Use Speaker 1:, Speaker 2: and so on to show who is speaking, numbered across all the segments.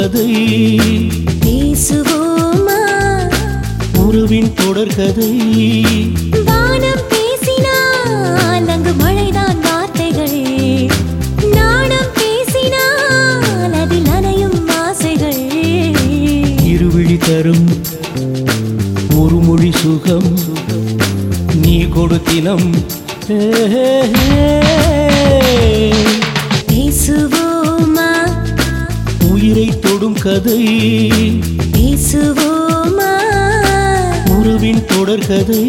Speaker 1: கதை
Speaker 2: பேசுவோமா
Speaker 1: உறவின் தொடர்கதை
Speaker 2: வானம் பேசினால் அங்கு மழைதான் வார்த்தைகள் நாணம் பேசினால் அதில் நனையும் ஆசைகள்
Speaker 1: இருவிழி தரும் ஒரு மொழி சுகம் நீ கொடுத்தினம்
Speaker 2: பேசுவோமா
Speaker 1: உயிரை தொடும் கதை
Speaker 2: பேசுவோமா
Speaker 1: உறவின் தொடர்கதை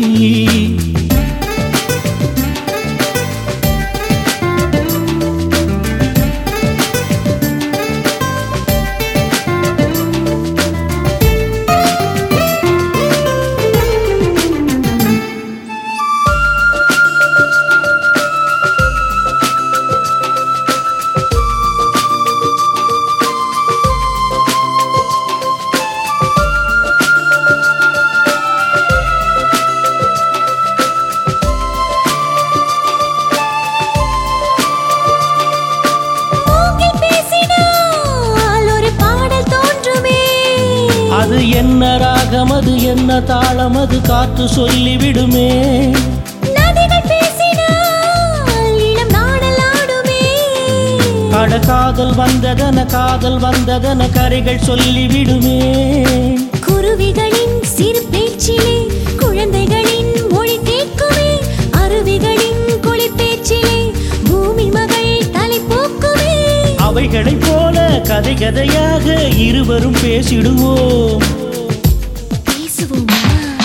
Speaker 2: மூங்கில் பேசினால் ஒரு பாடல் தோன்றுமே
Speaker 1: அது என்ன ராகம் அது என்ன தாளம் அது காற்று சொல்லிவிடுமே
Speaker 2: நதிகள் பேசினால் இளம் நாடல் ஆடுமே
Speaker 1: அட காதல் வந்ததன காதல் வந்ததன கரைகள் சொல்லிவிடுமே
Speaker 2: குருவிகளின் சிறு பேச்சிலே குழந்தைகளின் மொழி கேட்குமே அருவிகளின் குளிர் பேச்சிலே பூமி மகள் தலை போக்குமே
Speaker 1: அவைகளைப் போல கதை கதையாக இருவரும் பேசிடுவோம்
Speaker 2: பேசுவோமா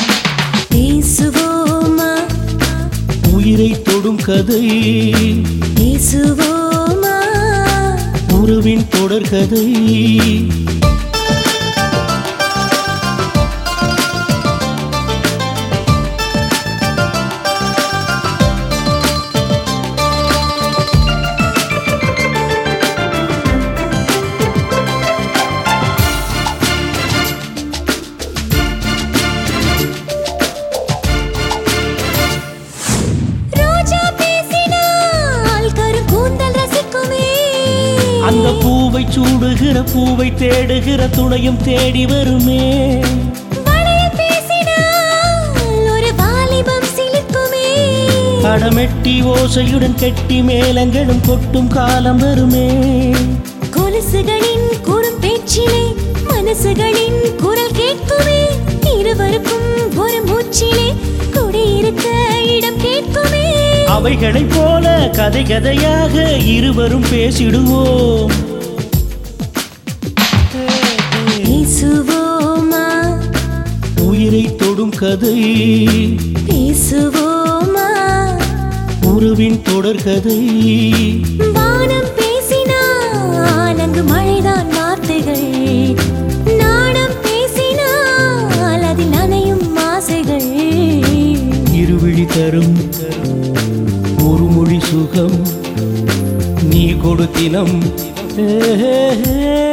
Speaker 2: பேசுவோமா
Speaker 1: உயிரை தொடும் கதை
Speaker 2: பேசுவோமா
Speaker 1: உறவின் தொடர்கதை
Speaker 2: ரோஜா பேசினால் கருங்கூந்தல் ரசிக்குமே
Speaker 1: அந்த பூவை சூடுகிற பூவை தேடுகிற துணையும் தேடி வருமே
Speaker 2: வளையல் பேசினால் ஒரு வாலிபம் சிலிர்க்குமே
Speaker 1: கடமெட்டி ஓசையுடன் கெட்டி மேளங்களும் கொட்டும் காலம் வருமே
Speaker 2: கொலுசுகளின் குறும் பேச்சிலே மனசுகளின் குரல் கேட்குமே இருவருக்கும் ஒரு மூச்சிலே குடியிருக்க இடம் கேட்குமே
Speaker 1: அவைகளைப் போல கதை கதையாக இருவரும் பேசிடுவோம்
Speaker 2: பேசுவோமா
Speaker 1: உயிரை தொடும் கதை
Speaker 2: பேசுவோமா
Speaker 1: உறவின் தொடர்கதை
Speaker 2: வானம் பேசினால் அங்கு மழைதான் வார்த்தைகள் நாணம் பேசினால் அதில் நனையும் ஆசைகள்
Speaker 1: இருவிழி தரும் ஒரு மொழி சுகம் நீ கொடுத்தினம்